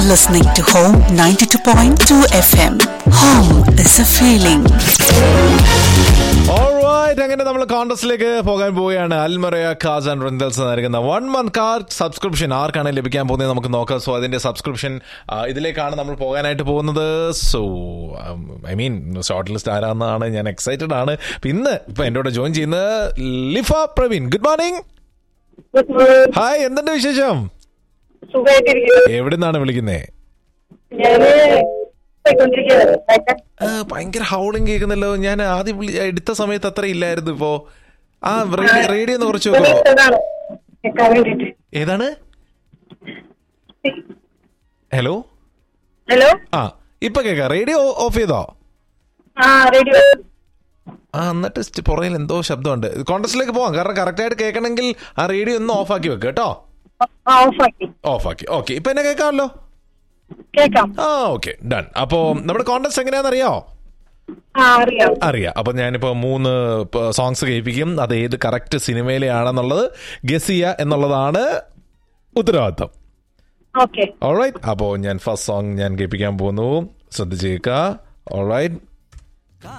listening to Home 92.2 FM. Home is a feeling. Alright, അങ്ങനെ നമ്മൾ കോൺടസ്റ്റിലേക്ക് പോകാൻ പോവുകയാണ് അൽമറയ കാർസ് ആൻഡ് റെന്തൽസ് നൽകുന്ന വൺ മന്ത് കാർ സബ്സ്ക്രിപ്ഷൻ ആർക്കാണ് ലഭിക്കാൻ പോകുന്നത് നമുക്ക് നോക്കാം സോ അതിന്റെ സബ്സ്ക്രിപ്ഷൻ ഇതിലേക്കാണ് നമ്മൾ പോകാനായിട്ട് പോകുന്നത് so I mean short list ആരാന്നാണ് ഞാൻ എക്സൈറ്റഡ് ആണ് അപ്പൊ ഇന്ന് ഇപ്പൊ എന്റെ കൂടെ ജോയിൻ ചെയ്യുന്നത് ലിഫ പ്രവീൺ ഗുഡ് മോർണിംഗ് ഹായ് എന്തുണ്ട് വിശേഷം സുഖമായിട്ടിരിക്കുന്നു എവിടെ നിന്നാണ് വിളിക്കുന്നേ ഞാന് പോയിക്കൊണ്ടിരിക്കുകയാണ് ആ, ഭയങ്കര ഹൗളിംഗ് കേൾക്കുന്നല്ലോ ഞാൻ ആദ്യം വിളി- എടുത്ത സമയത്ത് അത്ര ഇല്ലായിരുന്നു ഇപ്പോ ആ റേഡിയോ റേഡിയോ ഒന്ന് കുറച്ച് ഇവിടെ നോക്കോ ഇട്ടതാണ് കേൾക്കാൻ വേണ്ടിട്ട് ഏതാണ് ഹലോ ഹലോ ആ ഇപ്പൊ കേക്കാം റേഡിയോ ഓഫ് ചെയ്തോ ആ റേഡിയോ ആ എന്നിട്ട് സ്റ്റ് പുറകിൽ എന്തോ ശബ്ദമുണ്ട് കോൺടസ്റ്റിലേക്ക് പോവാം കാരണം കറക്റ്റ് ആയിട്ട് കേൾക്കണമെങ്കിൽ ആ റേഡിയോ ഒന്ന് ഓഫ് ആക്കി വെക്ക് കേട്ടോ ആ ഓഫാക്കി ഓഫ് ആക്കി ഓക്കെ ഇപ്പൊ എന്നെ കേൾക്കാമല്ലോ കേൾക്കാം ആ ഓക്കെ ഡൺ അപ്പോ നമ്മുടെ കോൺടസ്റ്റ് എങ്ങനെയാണെന്ന് അറിയാമോ ആ അറിയാം അറിയാം അപ്പൊ ഞാനിപ്പോ മൂന്ന് സോങ്സ് കേൾപ്പിക്കും അത് ഏത് കറക്റ്റ് സിനിമയിലെയാണെന്നുള്ളത് ഗസ് ചെയ്യുക എന്നുള്ളതാണ് ഉത്തരവാദിത്തം ഓക്കെ ഓൾറൈറ്റ് അപ്പോൾ ഞാൻ ഫസ്റ്റ് സോങ് ഞാൻ കേൾപ്പിക്കാൻ പോകുന്നു ശ്രദ്ധിച്ചേക്കുക ഓൾറൈറ്റ്